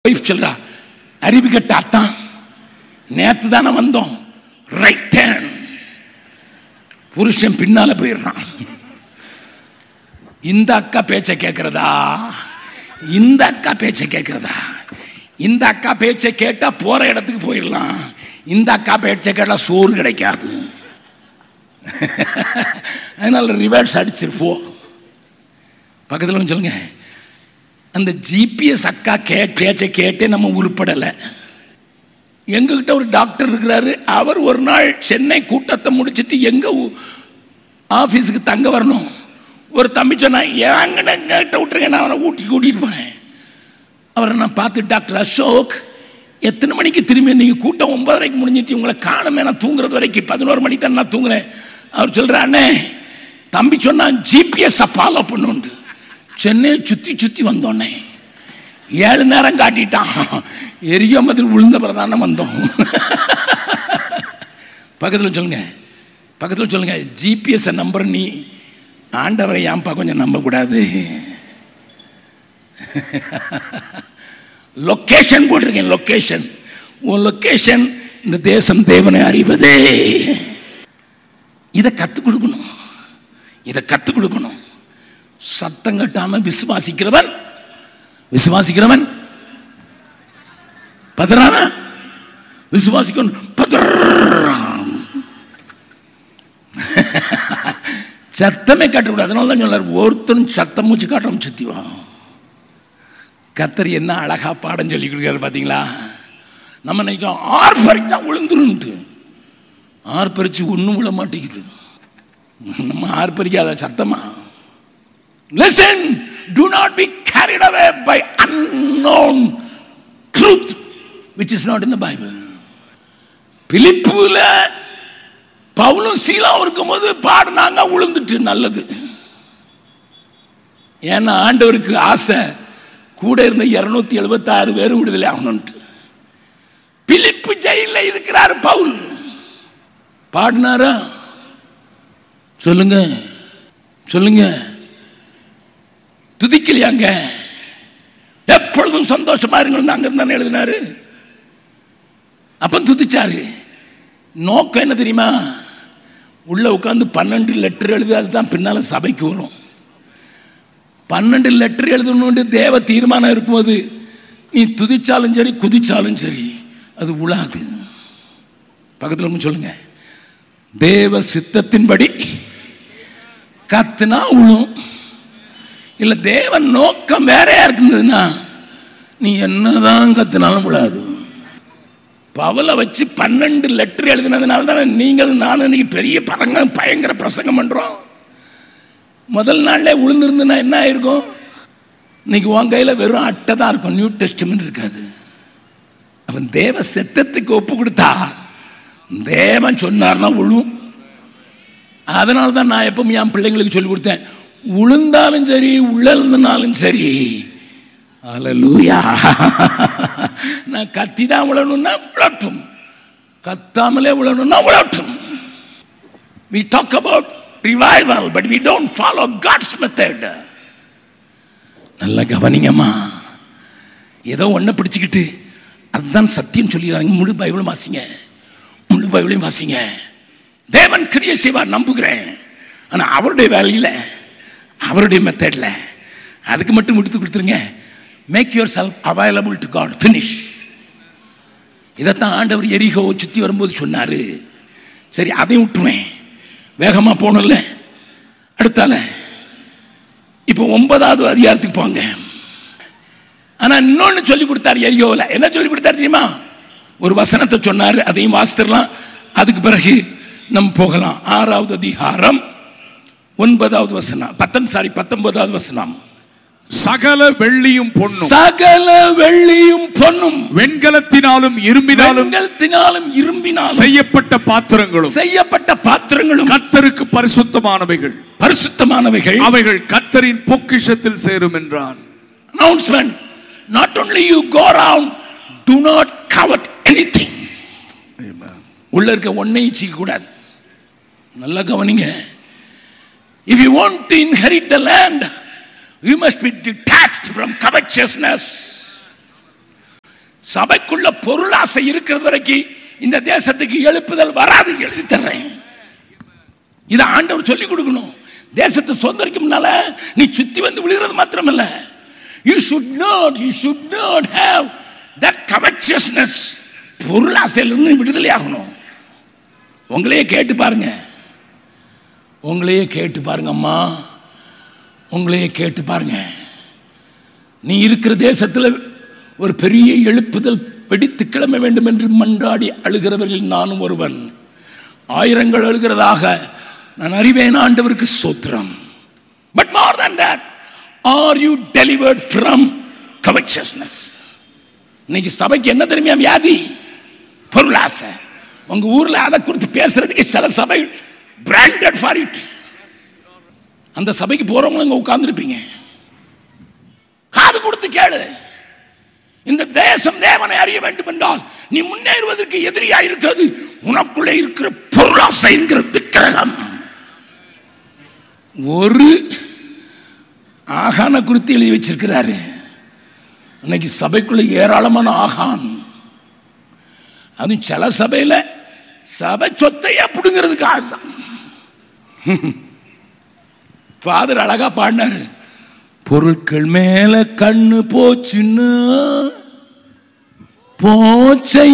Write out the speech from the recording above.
wife சொல்றா அறிவு கட்ட அத்தான் நேத்து தானே வந்தோம் ரைட் டேர்ன் புருஷன் பின்னால போயிடுறான் இந்த அக்கா பேச்சை கேட்கிறதா இந்த அக்கா பேச்சை கேட்கிறதா இந்த அக்கா பேச்சை கேட்டா போற இடத்துக்கு போயிடலாம் இந்த அக்கா பேச்சை கேட்டா சோறு கிடைக்காது அதனால ரிவர்ஸ் அடிச்சிருப்போம் பக்கத்தில் வந்து சொல்லுங்க அந்த ஜிபிஎஸ் அக்கா கே பேச்சை கேட்டே நம்ம உருப்படலை எங்ககிட்ட ஒரு டாக்டர் இருக்கிறாரு அவர் ஒரு நாள் சென்னை கூட்டத்தை முடிச்சிட்டு எங்க ஊ- ஆபீஸுக்கு தங்க வரணும் ஒரு தம்பி சொன்னா ஏங்கன்னு கேட்ட விட்டுருங்க நான் அவனை ஊட்டி கூட்டிட்டு போறேன் அவரை நான் பார்த்து டாக்டர் அசோக் எத்தனை மணிக்கு திரும்பி நீங்க கூட்டம் ஒன்பதரைக்கு முடிஞ்சிட்டு உங்களை காணுமே நான் தூங்குறது வரைக்கும் பதினோரு மணிக்கு தான் நான் தூங்குறேன் அவர் சொல்றாரு அண்ணே தம்பி சொன்னான் ஜிபிஎஸ் ஃபாலோ பண்ணுண்டு சென்னையை சுத்தி சுத்தி வந்தோன்னே ஏழு நேரம் காட்டிட்டான் எரிய மதில் விழுந்த பிரதான வந்தோம் பக்கத்தில் சொல்லுங்க பக்கத்தில் சொல்லுங்க ஜிபிஎஸ் நம்பர் நீ ஆண்டவரை ஏன்பா கொஞ்சம் நம்பக்கூடாது லொக்கேஷன் போட்டிருக்கேன் லொக்கேஷன் உன் லொக்கேஷன் இந்த தேசம் தேவனை அறிவதே இதை கற்றுக் கொடுக்கணும் இதை கற்றுக் கொடுக்கணும் சத்தம் கட்டாம விசுவாசிக்கிறவன் விசுவாசிக்கிறவன் பதறானா விசுவாசிக்கணும் பதறான் சத்தமே காட்டக்கூடாது அதனால தான் சொல்லார் ஒருத்தரும் சத்தம் மூச்சு காட்டாம சுத்தி வா கத்தர் என்ன அழகா பாடம் சொல்லி கொடுக்குறாரு பாத்தீங்களா நம்ம நினைக்கிறோம் ஆர் பறிச்சா விழுந்துருன்ட்டு ஆர் பறிச்சு ஒன்றும் விழ மாட்டேங்குது நம்ம ஆர் பறிக்காத சத்தமா listen to not be carried away by unknown truth which is not in the Bible பிலிப்புல பவுலும் சீலாவும் இருக்கும்போது பாடினாங்க உளுந்துட்டு நல்லது ஏன்னா ஆண்டவருக்கு ஆசை கூட இருந்த இருநூத்தி எழுபத்தாறு பேரும் விடுதலை ஆகணும்ட்டு பிலிப்பு ஜெயில இருக்கிறார் பவுல் பாடினாரா சொல்லுங்க சொல்லுங்க துதிக்கலையாங்க எப்பொழுதும் சந்தோஷமா இருங்க அங்க தானே எழுதினாரு அப்ப துதிச்சாரு நோக்கம் என்ன தெரியுமா உள்ள உட்காந்து பன்னெண்டு லெட்டர் எழுதி அதுதான் பின்னால சபைக்கு வரும் பன்னெண்டு லெட்டர் எழுதணும்னு தேவ தீர்மானம் இருக்கும்போது நீ துதிச்சாலும் சரி குதிச்சாலும் சரி அது உழாது பக்கத்தில் ஒன்று சொல்லுங்க தேவ சித்தத்தின்படி கத்துனா உழும் இல்லை தேவன் நோக்கம் வேறையா இருந்ததுன்னா நீ என்னதான் கத்துனாலும் விழாது பவலை வச்சு பன்னெண்டு லெட்டர் எழுதினதுனால தானே நீங்கள் நானும் இன்னைக்கு பெரிய பரங்க பயங்கர பிரசங்கம் பண்றோம் முதல் நாள்ல விழுந்திருந்துன்னா என்ன ஆயிருக்கும் இன்னைக்கு உன் கையில் வெறும் அட்டை தான் இருக்கும் நியூ டெஸ்ட்மெண்ட் இருக்காது அவன் தேவ செத்தத்துக்கு ஒப்பு கொடுத்தா தேவன் சொன்னார்னா விழும் அதனால தான் நான் எப்பவும் என் பிள்ளைங்களுக்கு சொல்லி கொடுத்தேன் உளுந்தாலும் சரி உள்ளனாலும் சரி அல்லேலூயா நான் கத்தி தான் விழணும்னா விழட்டும் கத்தாமலே விழணும்னா விழட்டும் we talk about revival but we don't follow god's method நல்லா கவனிங்கம்மா ஏதோ ஒன்றை பிடிச்சிக்கிட்டு அதுதான் சத்தியம் சொல்லிடுறாங்க முழு பைபிளும் வாசிங்க முழு பைபிளையும் வாசிங்க தேவன் கிரியை செய்வார் நம்புகிறேன் ஆனால் அவருடைய வேலையில் அவருடைய மெத்தடில் அதுக்கு மட்டும் விடுத்து கொடுத்துருங்க make yourself available to God finish இதைத்தான் ஆண்டவர் எரிகோ சுற்றி வரும்போது சொன்னார் சரி அதையும் விட்டுருவேன் வேகமாக போகணும்ல அடுத்தால இப்போ ஒன்பதாவது அதிகாரத்துக்கு போங்க ஆனால் இன்னொன்று சொல்லி கொடுத்தார் எரியோவில் என்ன சொல்லி கொடுத்தார் தெரியுமா ஒரு வசனத்தை சொன்னார் அதையும் வாசித்திரலாம் அதுக்கு பிறகு நம்ம போகலாம் ஆறாவது அதிகாரம் ஒன்பதாவது வசனம் பத்தம் சாரி பத்தொன்பதாவது வசனம் சகல வெள்ளியும் பொன்னும் சகல வெள்ளியும் பொன்னும் வெண்கலத்தினாலும் இரும்பினாலும் வெண்கலத்தினாலும் இரும்பினாலும் செய்யப்பட்ட பாத்திரங்களும் செய்யப்பட்ட பாத்திரங்களும் கத்தருக்கு பரிசுத்தமானவைகள் பரிசுத்தமானவைகள் அவைகள் கத்தரின் பொக்கிஷத்தில் சேரும் என்றான் announcement not only you go around do not covet anything உள்ள இருக்க ஒன்னையும் சீக்க கூடாது நல்லா கவனிங்க if you want to inherit the land you must be detached from covetousness சபைக்குள்ள பொருளாசை இருக்கிறது வரைக்கும் இந்த தேசத்துக்கு எழுப்புதல் வராது எழுதி தர்றேன் இதை ஆண்டவர் சொல்லி கொடுக்கணும் தேசத்தை சுதந்திரிக்கும் முன்னால நீ சுத்தி வந்து விழுகிறது மாத்திரமல்ல you should not you should not have that covetousness பொருளாசையிலிருந்து நீ விடுதலை ஆகணும் உங்களையே கேட்டு பாருங்க உங்களையே கேட்டு பாருங்க அம்மா உங்களையே கேட்டு பாருங்க நீ இருக்கிற தேசத்தில் ஒரு பெரிய எழுப்புதல் வெடித்து கிளம்ப வேண்டும் என்று மன்றாடி அழுகிறவர்கள் நானும் ஒருவன் ஆயிரங்கள் அழுகிறதாக நான் அறிவேன் ஆண்டவருக்கு சோத்திரம் but more than that are you delivered from covetousness இன்னைக்கு சபைக்கு என்ன தெரியுமா வியாதி பொருளாசை உங்க ஊர்ல அதை குறித்து பேசுறதுக்கு சில சபை பிராண்டட் ஃபார் இட் அந்த சபைக்கு போறவங்க அங்க உட்கார்ந்துருப்பீங்க காது கொடுத்து கேளு இந்த தேசம் தேவனை அறிய வேண்டும் என்றால் நீ முன்னேறுவதற்கு எதிரியா இருக்கிறது உனக்குள்ளே இருக்கிற பொருளாசை என்கிற விக்கிரகம் ஒரு ஆகான குறித்து எழுதி வச்சிருக்கிறாரு இன்னைக்கு சபைக்குள்ள ஏராளமான ஆகான் அதுவும் சில சபையில சபை சொத்தையே பிடுங்கிறதுக்கு ஆள்தான் ஃபாதர் அழகா பாடினாரு பொருட்கள் மேல கண்ணு போச்சுன்னா போச்சை